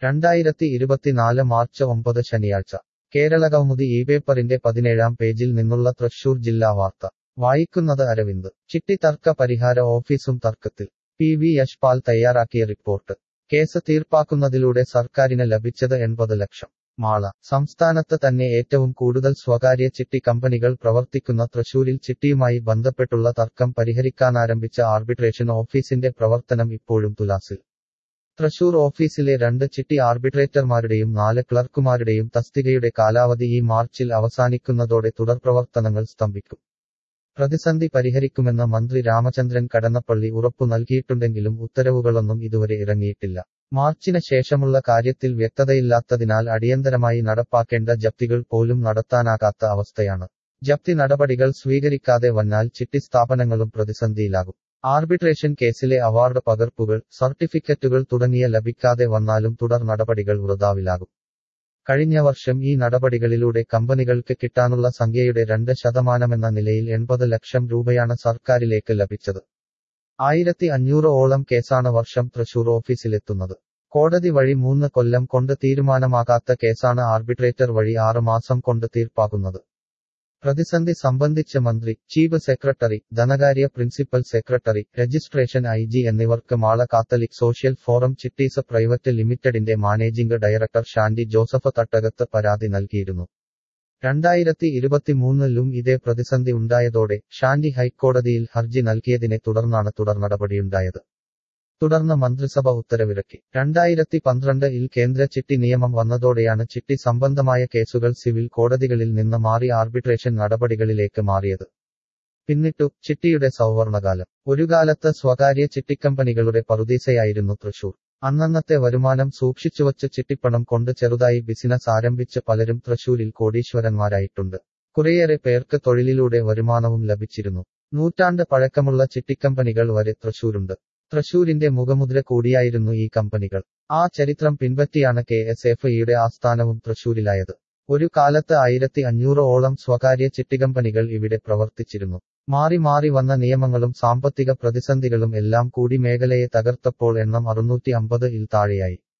രണ്ടായിരത്തി ഇരുപത്തിനാല് മാർച്ച് ഒമ്പത് ശനിയാഴ്ച കേരളകൗമുദി ഈ പേപ്പറിന്റെ പതിനേഴാം പേജിൽ നിന്നുള്ള തൃശൂർ ജില്ലാ വാർത്ത വായിക്കുന്നത് അരവിന്ദ് ചിട്ടി തർക്ക പരിഹാര ഓഫീസും തർക്കത്തിൽ പി വി യശ്പാൽ തയ്യാറാക്കിയ റിപ്പോർട്ട് കേസ് തീർപ്പാക്കുന്നതിലൂടെ സർക്കാരിന് ലഭിച്ചത് എൺപത് ലക്ഷം മാള സംസ്ഥാനത്ത് തന്നെ ഏറ്റവും കൂടുതൽ സ്വകാര്യ ചിട്ടി കമ്പനികൾ പ്രവർത്തിക്കുന്ന തൃശൂരിൽ ചിട്ടിയുമായി ബന്ധപ്പെട്ടുള്ള തർക്കം പരിഹരിക്കാനാരംഭിച്ച ആർബിട്രേഷൻ ഓഫീസിന്റെ പ്രവർത്തനം ഇപ്പോഴും തുലാസിൽ തൃശൂർ ഓഫീസിലെ രണ്ട് ചിട്ടി ആർബിട്രേറ്റർമാരുടെയും നാല് ക്ലർക്കുമാരുടെയും തസ്തികയുടെ കാലാവധി ഈ മാർച്ചിൽ അവസാനിക്കുന്നതോടെ തുടർപ്രവർത്തനങ്ങൾ സ്തംഭിക്കും പ്രതിസന്ധി പരിഹരിക്കുമെന്ന് മന്ത്രി രാമചന്ദ്രൻ കടന്നപ്പള്ളി ഉറപ്പു നൽകിയിട്ടുണ്ടെങ്കിലും ഉത്തരവുകളൊന്നും ഇതുവരെ ഇറങ്ങിയിട്ടില്ല മാർച്ചിന് ശേഷമുള്ള കാര്യത്തിൽ വ്യക്തതയില്ലാത്തതിനാൽ അടിയന്തരമായി നടപ്പാക്കേണ്ട ജപ്തികൾ പോലും നടത്താനാകാത്ത അവസ്ഥയാണ് ജപ്തി നടപടികൾ സ്വീകരിക്കാതെ വന്നാൽ ചിട്ടി സ്ഥാപനങ്ങളും പ്രതിസന്ധിയിലാകും ആർബിട്രേഷൻ കേസിലെ അവാർഡ് പകർപ്പുകൾ സർട്ടിഫിക്കറ്റുകൾ തുടങ്ങിയ ലഭിക്കാതെ വന്നാലും തുടർ നടപടികൾ വൃതാവിലാകും കഴിഞ്ഞ വർഷം ഈ നടപടികളിലൂടെ കമ്പനികൾക്ക് കിട്ടാനുള്ള സംഖ്യയുടെ രണ്ട് ശതമാനമെന്ന നിലയിൽ എൺപത് ലക്ഷം രൂപയാണ് സർക്കാരിലേക്ക് ലഭിച്ചത് ആയിരത്തി അഞ്ഞൂറ് ഓളം കേസാണ് വർഷം തൃശൂർ ഓഫീസിലെത്തുന്നത് കോടതി വഴി മൂന്ന് കൊല്ലം കൊണ്ട് തീരുമാനമാകാത്ത കേസാണ് ആർബിട്രേറ്റർ വഴി ആറ് മാസം കൊണ്ട് തീർപ്പാകുന്നത് പ്രതിസന്ധി സംബന്ധിച്ച് മന്ത്രി ചീഫ് സെക്രട്ടറി ധനകാര്യ principal secretary registration I G എന്നിവർക്ക് Mala catholic social forum chitties private ലിമിറ്റഡിന്റെ managing director Shandy Joseph Thattakath പരാതി നൽകിയിരുന്നു രണ്ടായിരത്തി ഇരുപത്തിമൂന്നിലും ഇതേ പ്രതിസന്ധി ഉണ്ടായതോടെ ഷാൻഡി ഹൈക്കോടതിയിൽ ഹർജി നൽകിയതിനെ തുടർന്നാണ് തുടർ നടപടിയുണ്ടായത് തുടർന്ന് മന്ത്രിസഭ ഉത്തരവിറക്കി രണ്ടായിരത്തി പന്ത്രണ്ടിൽ കേന്ദ്ര ചിട്ടി നിയമം വന്നതോടെയാണ് ചിട്ടി സംബന്ധമായ കേസുകൾ സിവിൽ കോടതികളിൽ നിന്ന് മാറി ആർബിട്രേഷൻ നടപടികളിലേക്ക് മാറിയത് പിന്നിട്ടു ചിട്ടിയുടെ സൗവർണകാലം ഒരു കാലത്ത് സ്വകാര്യ ചിട്ടിക്കമ്പനികളുടെ പറുദീസയായിരുന്നു തൃശൂർ അന്നന്നത്തെ വരുമാനം സൂക്ഷിച്ചുവച്ച് ചിട്ടിപ്പണം കൊണ്ട് ചെറുതായി ബിസിനസ് ആരംഭിച്ച് പലരും തൃശൂരിൽ കോടീശ്വരന്മാരായിട്ടുണ്ട് കുറേയേറെ പേർക്ക് തൊഴിലിലൂടെ വരുമാനവും ലഭിച്ചിരുന്നു നൂറ്റാണ്ട് പഴക്കമുള്ള ചിട്ടിക്കമ്പനികൾ വരെ തൃശൂരുണ്ട് തൃശൂരിന്റെ മുഖമുദ്ര കൂടിയായിരുന്നു ഈ കമ്പനികൾ ആ ചരിത്രം പിൻപറ്റിയാണ് കെ എസ് എഫ് ഇയുടെ ആസ്ഥാനവും തൃശൂരിലായത് ഒരു കാലത്ത് ആയിരത്തി അഞ്ഞൂറ് ഓളം സ്വകാര്യ ചിട്ടികമ്പനികൾ ഇവിടെ പ്രവർത്തിച്ചിരുന്നു മാറി മാറി വന്ന നിയമങ്ങളും സാമ്പത്തിക പ്രതിസന്ധികളും എല്ലാം കൂടി മേഖലയെ തകർത്തപ്പോൾ എണ്ണം അറുന്നൂറ്റി അമ്പത് ഇൽ താഴെയായി